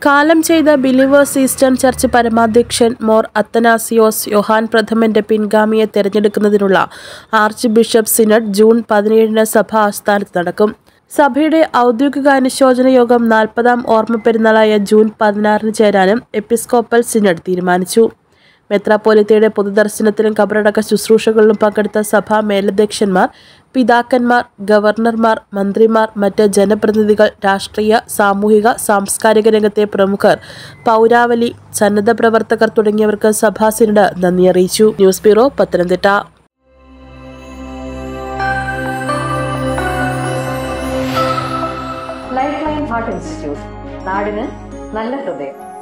കാലം ചെയ്ത believers eastern church പരമാധ്യക്ഷൻ മോർ അത്തനാസിയോസ് യോഹാൻ പ്രഥമന്റെ പിൻഗാമിയെ തെരഞ്ഞെടുക്കുന്നതിനുള്ള ആർച്ച് ബിഷപ്പ് സിനഡ് ജൂൺ പതിനേഴിന് സഭ ആസ്ഥാനത്ത് നടക്കും സഭയുടെ ഔദ്യോഗിക അനുശോചന യോഗം നാൽപ്പതാം ഓർമ്മ പെരുന്നാളായ ജൂൺ പതിനാറിന് ചേരാനും എപ്പിസ്കോപ്പൽ സിനഡ് തീരുമാനിച്ചു മെത്രാപ്പോലിത്തയുടെ പൊതുദർശനത്തിലും കബറടക്ക ശുശ്രൂഷകളിലും പങ്കെടുത്ത സഭാ മേലധ്യക്ഷന്മാർ പിതാക്കന്മാർ ഗവർണർമാർ മന്ത്രിമാർ മറ്റ് ജനപ്രതിനിധികൾ രാഷ്ട്രീയ സാമൂഹിക സാംസ്കാരിക രംഗത്തെ പ്രമുഖർ പൗരാവലി സന്നദ്ധ പ്രവർത്തകർ തുടങ്ങിയവർക്ക് സഭാ സിനഡ് നന്ദി അറിയിച്ചു news bureau Pathanamthitta life line heart institute നാടിന് നല്ല ഹൃദയം